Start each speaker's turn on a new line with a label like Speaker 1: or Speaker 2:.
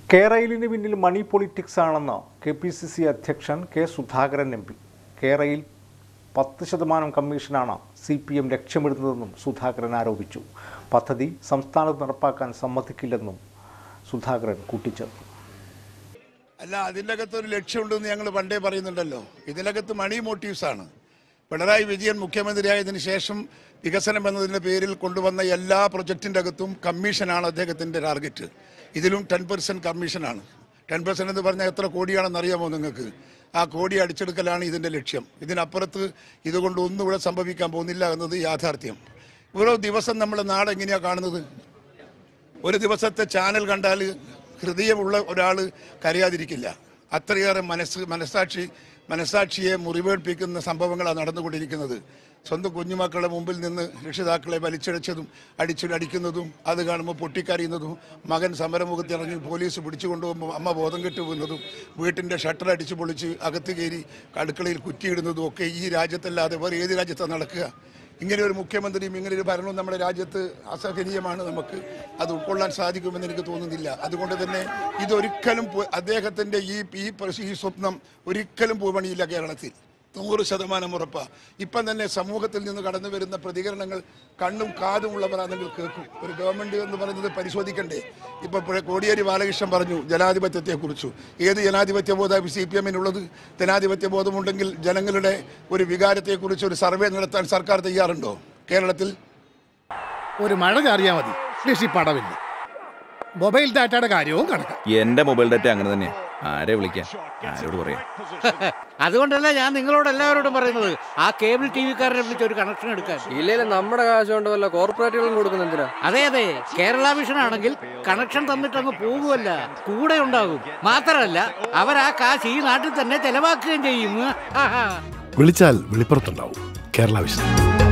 Speaker 1: കേരളിന് പിന്നിൽ money politics ആണെന്ന് K P C C അധ്യക്ഷൻ കെ സുധാകരൻ എം പി കേരയിൽ പത്ത് ശതമാനം കമ്മീഷനാണ് സി പി എം ലക്ഷ്യമിടുന്നതെന്നും സുധാകരൻ ആരോപിച്ചു പദ്ധതി സംസ്ഥാനത്ത് നടപ്പാക്കാൻ സമ്മതിക്കില്ലെന്നും സുധാകരൻ കൂട്ടിച്ചേർത്തു
Speaker 2: അല്ല അതിൻ്റെ അകത്ത് ഒരു ലക്ഷ്യമുണ്ടെന്ന് ഞങ്ങൾ പണ്ടേ പറയുന്നുണ്ടല്ലോ ഇതിനകത്ത് മണി മോട്ടീവ്സ് ആണ് പിണറായി വിജയൻ മുഖ്യമന്ത്രിയായതിനു ശേഷം വികസനം എന്നതിൻ്റെ പേരിൽ കൊണ്ടുവന്ന എല്ലാ പ്രൊജക്റ്റിൻ്റെ അകത്തും കമ്മീഷനാണ് അദ്ദേഹത്തിൻ്റെ ടാർഗറ്റ് ഇതിലും ടെൻ പെർസെൻറ്റ് കമ്മീഷനാണ് ടെൻ പെർസെൻറ്റ് എന്ന് പറഞ്ഞാൽ എത്ര കോടിയാണെന്ന് അറിയാമോ നിങ്ങൾക്ക് ആ കോടി അടിച്ചെടുക്കലാണ് ഇതിൻ്റെ ലക്ഷ്യം ഇതിനപ്പുറത്ത് ഇതുകൊണ്ട് ഒന്നും ഇവിടെ സംഭവിക്കാൻ പോകുന്നില്ല എന്നത് യാഥാർത്ഥ്യം ഓരോ ദിവസം നമ്മുടെ നാട് എങ്ങനെയാണ് കാണുന്നത് ഒരു ദിവസത്തെ ചാനൽ കണ്ടാൽ ഹൃദയമുള്ള ഒരാൾ കരയാതിരിക്കില്ല അത്രയേറെ മനസ്സ് മനസ്സാക്ഷി മനസ്സാക്ഷിയെ മുറിവേൽപ്പിക്കുന്ന സംഭവങ്ങളാണ് നടന്നുകൊണ്ടിരിക്കുന്നത് സ്വന്തം കുഞ്ഞുമക്കളുടെ മുമ്പിൽ നിന്ന് രക്ഷിതാക്കളെ വലിച്ചിഴച്ചതും അടിച്ചു അടിക്കുന്നതും അത് കാണുമ്പോൾ പൊട്ടിക്കരയുന്നതും മകൻ സമരമുഖത്ത് ഇറങ്ങി പോലീസ് പിടിച്ചു കൊണ്ടുപോകുമ്പോൾ അമ്മ ബോധം കെട്ട് വീഴുന്നതും വീട്ടിൻ്റെ ഷട്ടർ അടിച്ചു പൊളിച്ച് അകത്ത് കയറി അടുക്കളയിൽ കുറ്റിയിടുന്നതും ഒക്കെ ഈ രാജ്യത്തല്ലാതെ വേറെ ഏത് രാജ്യത്താണ് നടക്കുക ഇങ്ങനെ ഒരു മുഖ്യമന്ത്രിയും ഇങ്ങനെ ഒരു ഭരണവും നമ്മുടെ രാജ്യത്ത് അസഹനീയമാണ് നമുക്ക് അത് ഉൾക്കൊള്ളാൻ സാധിക്കുമെന്ന് എനിക്ക് തോന്നുന്നില്ല അതുകൊണ്ട് തന്നെ ഇതൊരിക്കലും പോ- അദ്ദേഹത്തിന്റെ ഈ ഈ പ്ര- ഈ സ്വപ്നം ഒരിക്കലും പൂവണിയില്ല കേരളത്തിൽ നൂറ് ശതമാനം ഉറപ്പാ ഇപ്പം തന്നെ സമൂഹത്തിൽ നിന്ന് കടന്നു വരുന്ന പ്രതികരണങ്ങൾ കണ്ണും കാതും ഉള്ളവരാണെങ്കിൽ കേൾക്കും ഒരു ഗവൺമെന്റ് എന്ന് പറയുന്നത് പരിശോധിക്കണ്ടേ ഇപ്പൊ ഇപ്പോൾ കോടിയേരി ബാലകൃഷ്ണൻ പറഞ്ഞു ജനാധിപത്യത്തെക്കുറിച്ചു ഏത് ജനാധിപത്യ ബോധം സി പി എമ്മിനുള്ളത് ജനാധിപത്യ ബോധമുണ്ടെങ്കിൽ ജനങ്ങളുടെ ഒരു വികാരത്തെക്കുറിച്ച് ഒരു സർവേ നടത്താൻ സർക്കാർ തയ്യാറുണ്ടോ കേരളത്തിൽ
Speaker 3: ഒരു മഴ ചാറിയാ മതി കൃഷിപ്പടവില്ല മൊബൈൽ ഡാറ്റയുടെ കാര്യവും കണക്കാം
Speaker 4: എന്റെ മൊബൈൽ ഡാറ്റ അങ്ങനെ തന്നെയാ ആരെ വിളിക്കാൻ ആരോട് പറയാം
Speaker 5: അതുകൊണ്ടല്ല ഞാൻ നിങ്ങളോട് എല്ലാവരോടും പറയുന്നത് ആ കേബിൾ ടി വിക്കാരനെ വിളിച്ച് ഒരു കണക്ഷൻ എടുക്കാൻ
Speaker 6: ഇല്ലെങ്കിൽ നമ്മുടെ കാശ് കൊണ്ട് വല്ല കോർപ്പറേറ്റുകളും കൊടുക്കുന്ന എന്തിനാ
Speaker 5: അതെ അതെ കേരള വിഷൻ ആണെങ്കിൽ കണക്ഷൻ തന്നിട്ടങ്ങ് പോകുമല്ല കൂടെ ഉണ്ടാകും മാത്രമല്ല അവർ ആ കാശ് ഈ നാട്ടിൽ തന്നെ ചെലവാക്കുകയും ചെയ്യും ആഹാ.
Speaker 7: വിളിച്ചാൽ വെളിപ്പുറത്തുണ്ടാവും കേരള വിഷൻ